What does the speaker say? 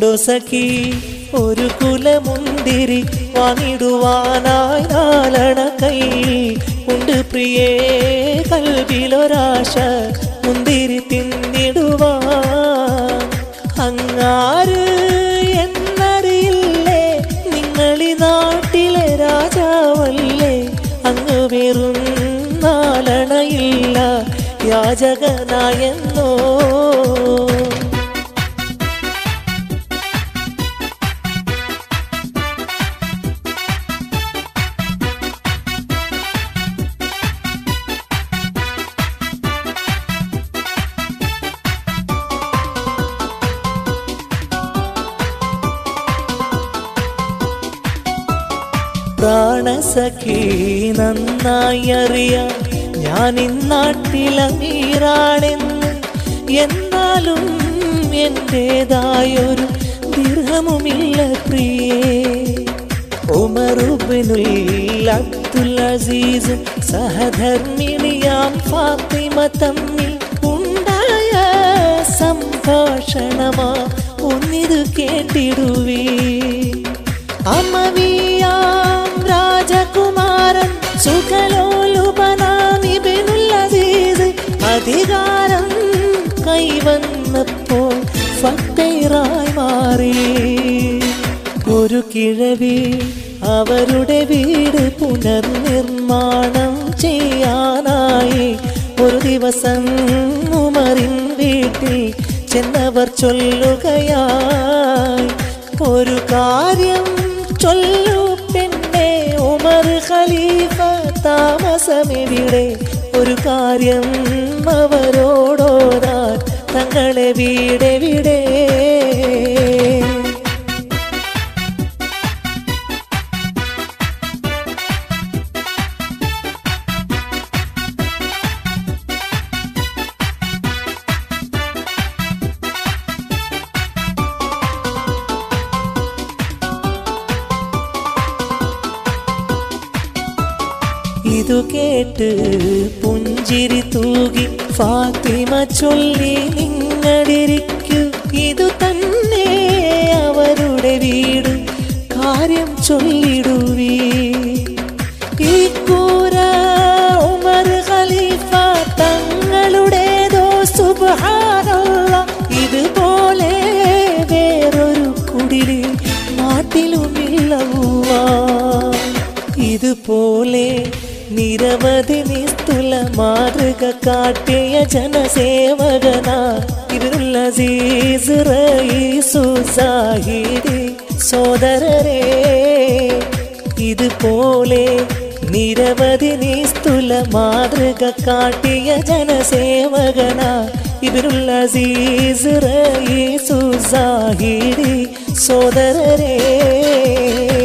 ഉണ്ടോ സഖി ഒരു കുലമുന്തിരി വാങ്ങിടുവാനായി നാലണ കൈ ഉണ്ട് പ്രിയേ കൽവിലൊരാശ മുന്തിരി തിന്നിടുവാൻ അങ്ങാര് എന്നറിയില്ലേ നിങ്ങളി നാട്ടിലെ രാജാവല്ലേ അങ്ങ് വെറും നാലണയില്ല യാചകനായെന്നോ പ്രാണസഖി നന്നായി അറിയാം ഞാൻ ഇന്നാട്ടിലമീറാണെന്ന് എന്നാലും എൻ്റെതായൊരു ദീർഘമുമില്ല പ്രിയേ ഉമറുബിനുൽ അബ്ദുൽ അസീസും സഹധർമ്മിണിയാം ഫാത്തിമ തമ്മിൽ ഉണ്ടായ സംഭാഷണമാ ഒന്നിത് കേട്ടിടുവേ അമവിയാം രാജകുമാരൻ സുഖലോലുപനാമിബിനുൽ അസീസ് അധികാരം കൈവന്നപ്പോൾ ഫത്തേറായി മാറി ഒരു കിഴവി അവരുടെ വീട് പുനർനിർമ്മാണം ചെയ്യാനായി ഒരു ദിവസം ഉമറിൻ വീട്ടിൽ ചെന്നവർ ചൊല്ലുകയായി ഒരു കാര്യം ചൊല്ലു പെണ്ണെ ഉമർ ഖലീഫ താമസമെവിടെ ഒരു കാര്യം അവരോടോരാൻ തങ്ങളെ വീടെവിടെ ഇതു കേട്ട് പുഞ്ചിരി തൂകി ഫാത്തിമ ചൊല്ലി നിങ്ങളിരിക്കൂ ഇതു തന്നെ അവരുടെ വീട് കാര്യം ചൊല്ലിടുവീ ഈ കൂര ഉമർ ഖലീഫ തങ്ങളുടേതോ സുബ്ഹാനല്ല ഇതുപോലെ വേറൊരു കുടില് നാട്ടിലുമില്ലവ ഇതുപോലെ നിരവധി നിസ്തുല മാതൃക കാട്ടിയ ജനസേവകനാ ഇവരുള്ള സാഹിദി സോദരരെ ഇതുപോലെ നിരവധി നിസ്തുല മാതൃക കാട്ടിയ ജനസേവകനാ ഇവരുള്ള സാഹിദി സോദരരെ